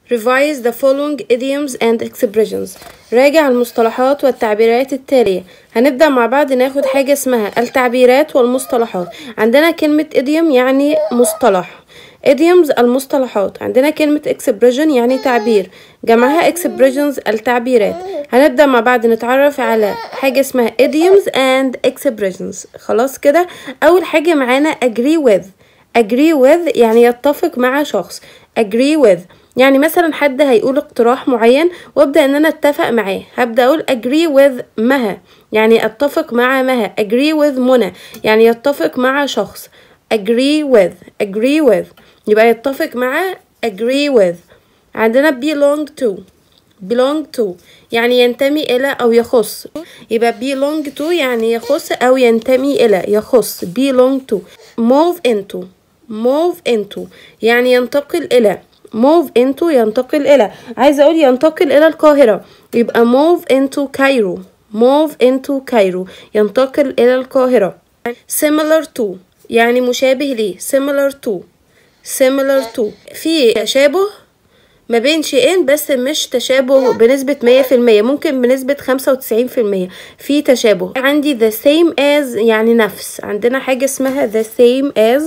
revise the following idioms and expressions راجع المصطلحات والتعبيرات التالية هنبدأ مع بعض ناخد حاجة اسمها التعبيرات والمصطلحات عندنا كلمة idiom يعني مصطلح idioms المصطلحات عندنا كلمة expression يعني تعبير جمعها expressions التعبيرات هنبدأ مع بعض نتعرف على حاجة اسمها idioms and expressions خلاص كده أول حاجة معانا agree with agree with يعني يتفق مع شخص agree with يعني مثلا حد هيقول اقتراح معين وابدا ان انا اتفق معاه هبدا اقول agree with مها يعني اتفق مع مها agree with منى يعني يتفق مع شخص agree with agree with يبقى يتفق مع agree with عندنا belong to belong to يعني ينتمي إلى أو يخص يبقى belong to يعني يخص أو ينتمي إلى يخص belong to move into move into يعني ينتقل إلى move into ينتقل إلى عايزة أقول ينتقل إلى القاهرة يبقى move into Cairo move into Cairo ينتقل إلى القاهرة similar to يعني مشابه ليه similar to similar to في تشابه ما بين شيئين بس مش تشابه بنسبة مية في المية ممكن بنسبة خمسة وتسعين في المية في تشابه عندي the same as يعني نفس عندنا حاجة اسمها the same as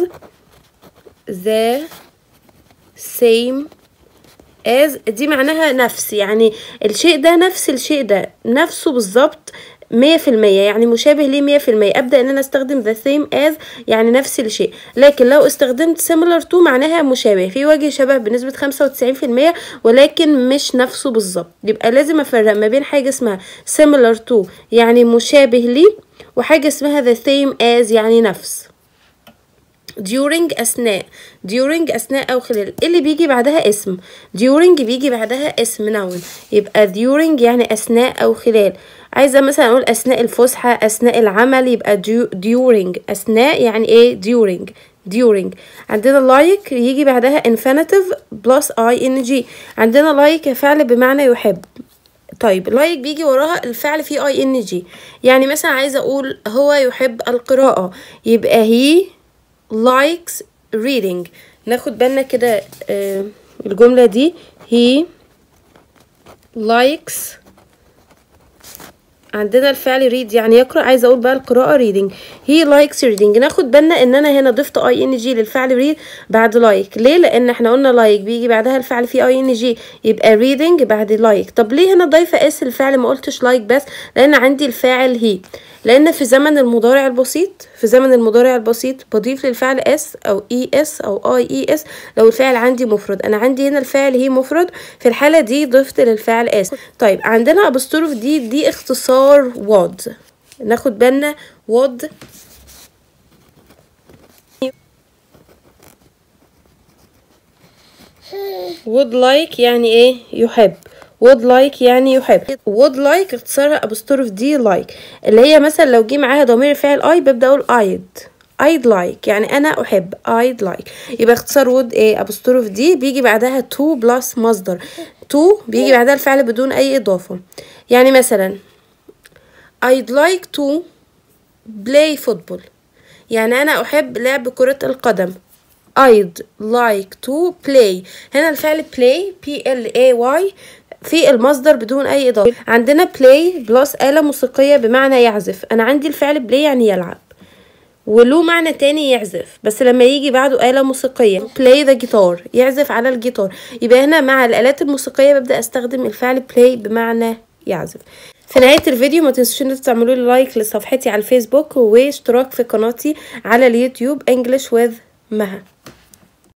the same as دي معناها نفس يعني الشيء ده نفس الشيء ده نفسه بالظبط مية في المية يعني مشابه ليه مية في المية أبدأ إن أنا أستخدم the same as يعني نفس الشيء لكن لو استخدمت similar to معناها مشابه في وجه شبه بنسبة خمسة وتسعين في المية ولكن مش نفسه بالظبط يبقى لازم أفرق ما بين حاجة اسمها similar to يعني مشابه ليه وحاجة اسمها the same as يعني نفس during أثناء during أثناء أو خلال اللي بيجي بعدها اسم during بيجي بعدها اسم noun يبقى during يعني أثناء أو خلال عايزة مثلا أقول أثناء الفسحة أثناء العمل يبقى during أثناء يعني إيه during during عندنا like يجي بعدها infinitive plus ing عندنا like فعل بمعنى يحب طيب لايك بيجي وراها الفعل فيه اي ان جي يعني مثلا عايزه اقول هو يحب القراءه يبقى هي likes reading ناخد بالنا كده آه الجملة دي he likes عندنا الفعل read يعني يقرأ عايزة أقول بقى القراءة reading he likes reading ناخد بالنا إن أنا هنا ضفت اي ان جي للفعل read بعد like ليه لأن احنا قلنا like بيجي بعدها الفعل فيه اي ان جي يبقى reading بعد like طب ليه هنا ضايفة اس الفعل ما قلتش like بس لأن عندي الفاعل he لان في زمن المضارع البسيط في زمن المضارع البسيط بضيف للفعل اس او اي اس او اي اي اس لو الفعل عندي مفرد انا عندي هنا الفعل هي مفرد في الحاله دي ضفت للفعل اس طيب عندنا ابستروف دي دي اختصار واد ناخد بالنا واد would like يعني ايه يحب would like يعني يحب would like اختصارها apostrophe دي like اللي هي مثلا لو جه معاها ضمير فعل I ببدأ أقول I'd I'd like يعني أنا أحب I'd like يبقى اختصار would ايه apostrophe دي بيجي بعدها to plus مصدر to بيجي بعدها الفعل بدون أي إضافة يعني مثلا I'd like to play football يعني أنا أحب لعب كرة القدم I'd like to play هنا الفعل play P L A Y في المصدر بدون أي إضافة عندنا play بلس آلة موسيقية بمعنى يعزف أنا عندي الفعل play يعني يلعب وله معنى تاني يعزف بس لما يجي بعده آلة موسيقية play the guitar يعزف على الجيتار يبقى هنا مع الآلات الموسيقية ببدأ أستخدم الفعل play بمعنى يعزف في نهاية الفيديو ما تنسوش ان تعملوا لي لايك لصفحتي على الفيسبوك واشتراك في قناتي على اليوتيوب English with مها